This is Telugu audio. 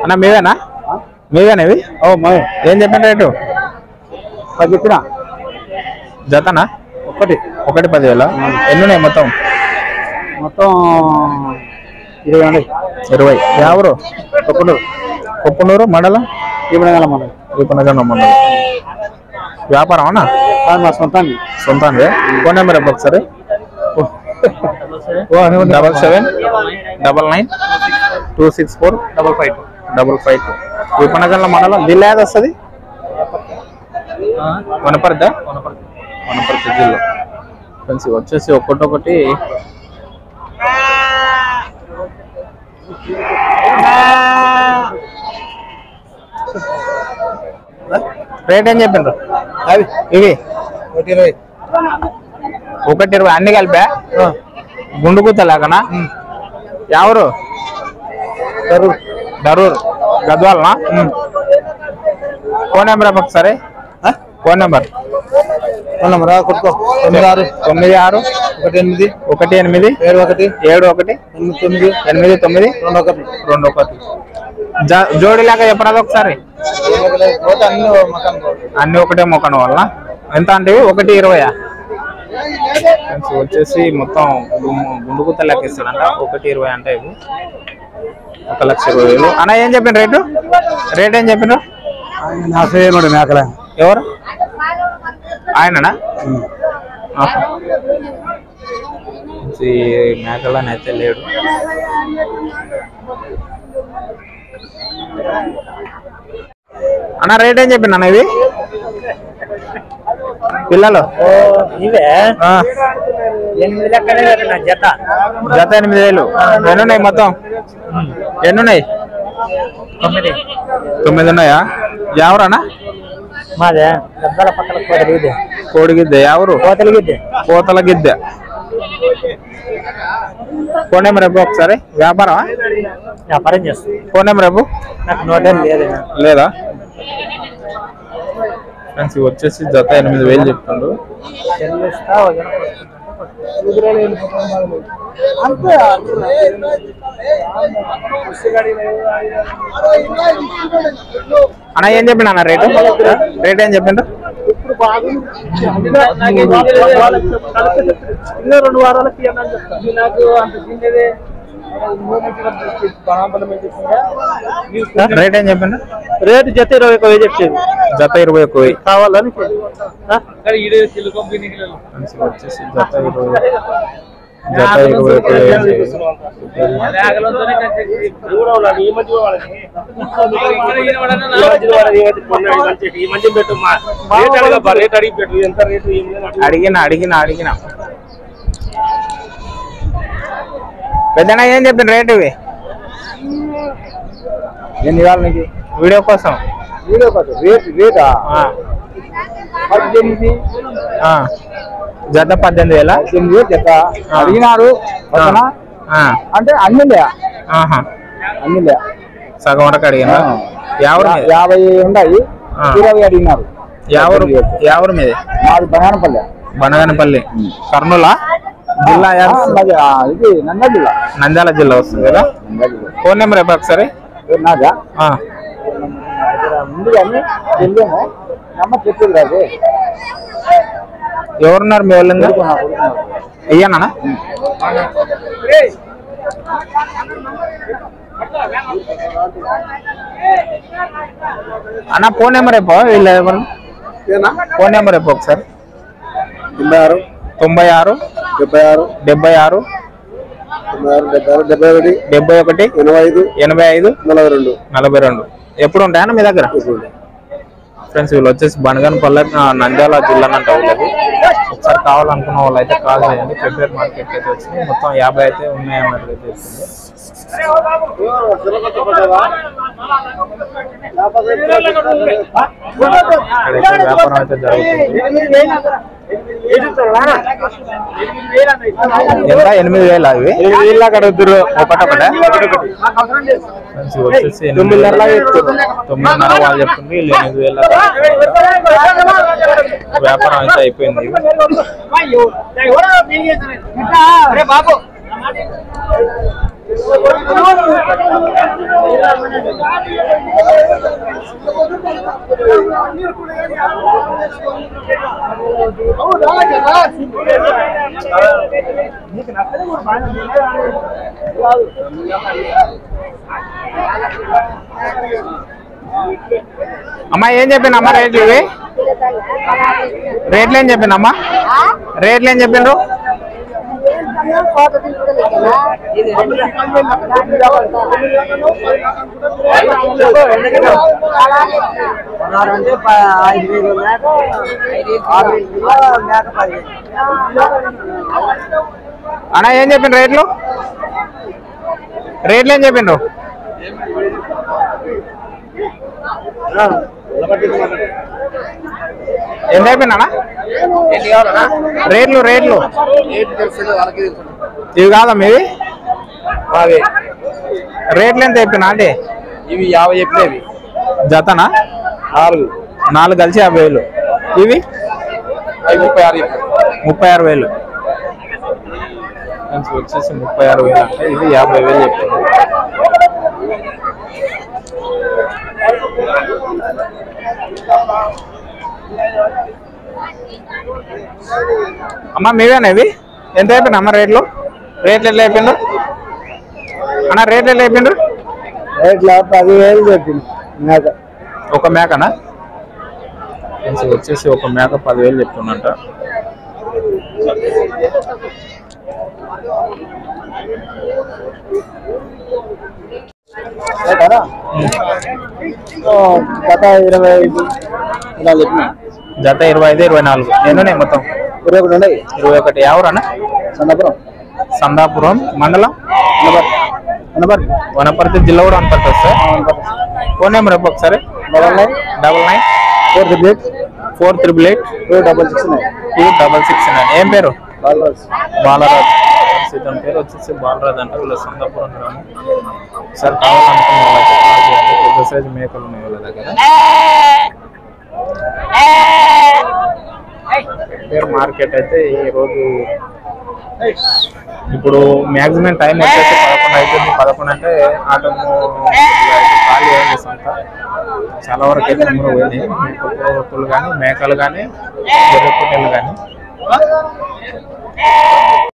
అన్న మీవేనా మీవేనా ఇవి ఓ మా ఏం చెప్పిన రేటు పది చెప్పిన జతనా ఒకటి ఒకటి పదివేల ఎన్ని ఉన్నాయి మొత్తం మొత్తం ఇరవై ఉన్నాయి ఇరవై ఎవరు ఒక్కడు కొప్పునూరు మండలం ఇవ్వడం మనం రూపనగరం మండలం వ్యాపారం అన్న అది మా సొంతాన్ని సొంతంగా ఫోన్ నెంబర్ చెప్పు ఒకసారి double seven double nine two six four double five two double five two Rupanagaram మండలం జిల్లా ఏది వస్తుంది వనపర్దా వనపర్తి జిల్లా ఫ్రెండ్స్ ఇవి వచ్చేసి ఒక్కొక్కటి రేట్ ఏం చెప్పిండ్రు అవి ఇవి ఒకటి ఇరవై ఒకటి ఇరవై అన్ని కలిపా గుండు గుత్తలాగనా ఎవరు కరూర్ దరూర్ గద్వాలనా ఫోన్ నెంబర్ చెప్పు ఒకసారి ఫోన్ నెంబర్ రా కొట్టుకో తొమ్మిది ఆరు తొమ్మిది ఆరు ఒకటి ఎనిమిది ఒకటి ఎనిమిది ఏడు ఒకటి ఏడు ఒకటి ఎనిమిది తొమ్మిది ఎనిమిది తొమ్మిది రెండు ఒకటి రెండు ఒకటి జ- జోడీ లాగా చెప్పరాదు ఒకసారి పోతే అన్ని మకాన్ అన్ని ఒకటే మొక్కడం వల్ల ఎంత అంటే ఒకటి ఇరవయా ఫ్రెండ్స్ వచ్చేసి మొత్తం గుమ్మ- గుండు గుత్త లెక్క ఇస్తాడంట ఒకటి ఇరవై అంటే ఇవి ఒక లక్ష ఇరవై వేలు అన్న ఏం చెప్పిన రేటు రేట్ ఏం చెప్పిన నాసేమడు మేకల ఎవరు ఆయననా ఆహా. ఈ మేకలని అయితే లేడు అన్న రేట్ ఏం చెప్పింది అన్న ఇవి పిల్లలు ఇవే ఆ, ఎనిమిది లెక్కనే నా జత జత ఎనిమిది వేలు ఎన్ని ఉన్నాయి మొత్తం ఎన్ని ఉన్నాయి తొమ్మిది తొమ్మిది ఉన్నాయా ఎవరన్నా మాదే గద్దల పక్కన కోతలిగిద్దే కోడి గిద్దె ఎవరు కోతలిగిద్దే కోతల గిద్దె ఫోన్ నెంబర్ రేపు ఒకసారి వ్యాపారమా వ్యాపారం చేస్తుంది ఫోన్ నెంబర్ రేపు నాకు నోటే లేదు లేదా ఫ్రెండ్స్ ఇవి వచ్చేసి జత ఎనిమిది వేలు చెప్తుండ్రు చెల్లిస్తా అన్న ఏం చెప్పిండు అన్న రేటు రేట్ ఏం చెప్పిండు రెండు వారాలకి నాకు అంత చిన్నదే రేట్ ఏం చెప్పిండు రేటు జత ఇరవై ఒక వెయ్యి చెప్పేది జత ఇరవై ఒక్క వెయ్యి కావాలని ఫ్రెండ్స్ ఇవి వచ్చేసి జత ఇరవై జత ఇరవై ఒక్క వెయ్యి అడిగిన అడిగిన అడిగిన పెద్దనా ఏం చెప్పిన రేట్ ఇవి ఎన్ని ఇవ్వాలి నీకు వీడియో కోసం వీడియో కాదు రేట్ రేటా ఆ, పద్దెనిమిది ఆ. జత పద్దెనిమిది వేల పద్దెనిమిది జత అడిగినారు ఓకేనా? అంటే అన్నిలే ఆహా అన్నిలే సగం వరకు అడిగిన ఎవరు యా- యాభై ఉన్నాయి ఆ. ఇరవై అడిగినారు ఎవరు ఎవరు మీది మాది బనానపల్లె బనగనపల్లి కర్నూలా జిల్లా ఆ, యాద్ మాది, ఆ, ఇది నందా జిల్లా నంద్యాల జిల్లా వస్తుంది కదా నందా జిల్లా ఫోన్ నెంబర్ చెప్పు ఒకసారి పేరు నాదా ఆ, ఇక్కడ ఉంది కానీ తెలియము నమ్మ చెప్పేది కాదు ఎవరున్నారు మీ వాళ్ళు కొడుకు నా కొడుకు నాకు. అయ్యానా అన్న ఫోన్ నెంబర్ చెప్పు వీళ్ళు ఎవరు ఫోన్ నెంబర్ చెప్పు ఒకసారి తొంభై ఆరు తొంభై ఆరు డెబ్బై ఆరు డెబ్బై ఆరు తొంభై ఆరు డెబ్బై ఆరు డెబ్బై ఒకటి డెబ్బై ఒకటి ఎనభై ఐదు ఎనభై ఐదు నలభై రెండు నలభై రెండు ఎప్పుడు ఉంటాయన్న మీ దగ్గర ఫ్రెండ్స్ వీళ్ళు వచ్చేసి బనగనపల్లె ఆ, నంద్యాల జిల్లా అంట వీళ్ళది ఒకసారి కావాలనుకున్న వాళ్ళు అయితే కాల్ చేయండి ఫిబ్రవరి మార్కెట్ అయితే వచ్చింది మొత్తం యాభై అయితే ఉన్నాయన్నట్టు అయితే చెప్తుంది ఇక్కడైతే వ్యాపారం అయితే జరుగుతుంది ఎంత ఎనిమిది వేలు అవి ఎనిమిది వేలు దాకా అడుగుతుర్రు ఒకటొకటే ఫ్రెండ్స్ ఇవి వచ్చేసి ఎనిమిది తొమ్మిదిన్నర వేలు. చెప్తున్నారు. తొమ్మిదిన్నర వాళ్ళు చెప్తుంది వీళ్ళు ఎనిమిది వేల వ్యాపారం అయితే అయిపోయింది బాబు అమ్మా ఏం చెప్పిండు అమ్మా రేట్లు ఇవి రేట్లు ఏం చెప్పిండు అమ్మా రేట్లు ఏం చెప్పిండ్రు పదహారు అంటే ప- ఐదు వేలు మేక ఆరు వేలు మేక పదివేలు అన్నా ఏం చెప్పిండ్రు రేట్లు రేట్లు ఏం చెప్పిండ్రు ఎంత అయిపోయింది అన్న రేట్లు రేట్లు ఇవి కాదా మీవి రేట్లు ఎంత చెప్పినా అంటే ఇవి యాభై చెప్పినవి జతనా నాలుగు నాలుగు కలిసి యాభై వేలు ఇవి అవి ముప్పై ఆరు ముప్పై ఆరు వేలు ఫ్రెండ్స్ వచ్చేసి ముప్పై ఆరు వేలు అంటే ఇది యాభై వేలు చెప్తుంది అమ్మ మీవేనా ఇవి ఎంత అయిపోయినా అమ్మ రేట్లు రేట్లు ఎట్లా అయిపోయిండు అన్న రేట్లు ఎట్లా అయిపోయిండు రేట్ల పదివేలు చెప్పింది మేక ఒక మేకనా ఫ్రెండ్స్ వచ్చేసి ఒక మేక పదివేలు చెప్తున్నట్ట రేటారా ఓ, గత ఇరవై ఐదు ఇలా చెప్పిన జత ఇరవై ఐదు ఇరవై నాలుగు ఎన్నున్నాయి మొత్తం ఇరవై ఒకటి ఉన్నాయి ఇరవై ఒకటి ఎవరన్నా సన్నపురం సందాపురం మండలం నెంబర్ నెంబర్ వనపర్తి జిల్లా కూడా వనపర్తి సార్ ఫోన్ నెంబర్ చెప్పు ఒకసారి double nine double nine four triple eight four triple eight two double six nine two double six nine ఏం పేరు బాలరాజ్ బాలరాజ్ ఇతని పేరు వచ్చేసి బాలరాజ్ అంటే వీళ్ళ సందాపురం గ్రామం సార్ కావాలనుకున్న వాళ్ళకి కాల్ చేయండి పెద్ద సైజు మేకలు ఉన్నాయి వీళ్ళ దగ్గర పేరు మార్కెట్ అయితే ఈ రోజు ఇప్పుడు మాక్సిమం టైం వచ్చేసి పదకొండు అయిపోయింది పదకొండు అంటే ఆటో ఖాళీ అయింది సంత చాలా వరకు అయితే నెంబర్ పోయింది పొట్టులు కానీ మేకలు కానీ గొర్రె పొట్టేలు కానీ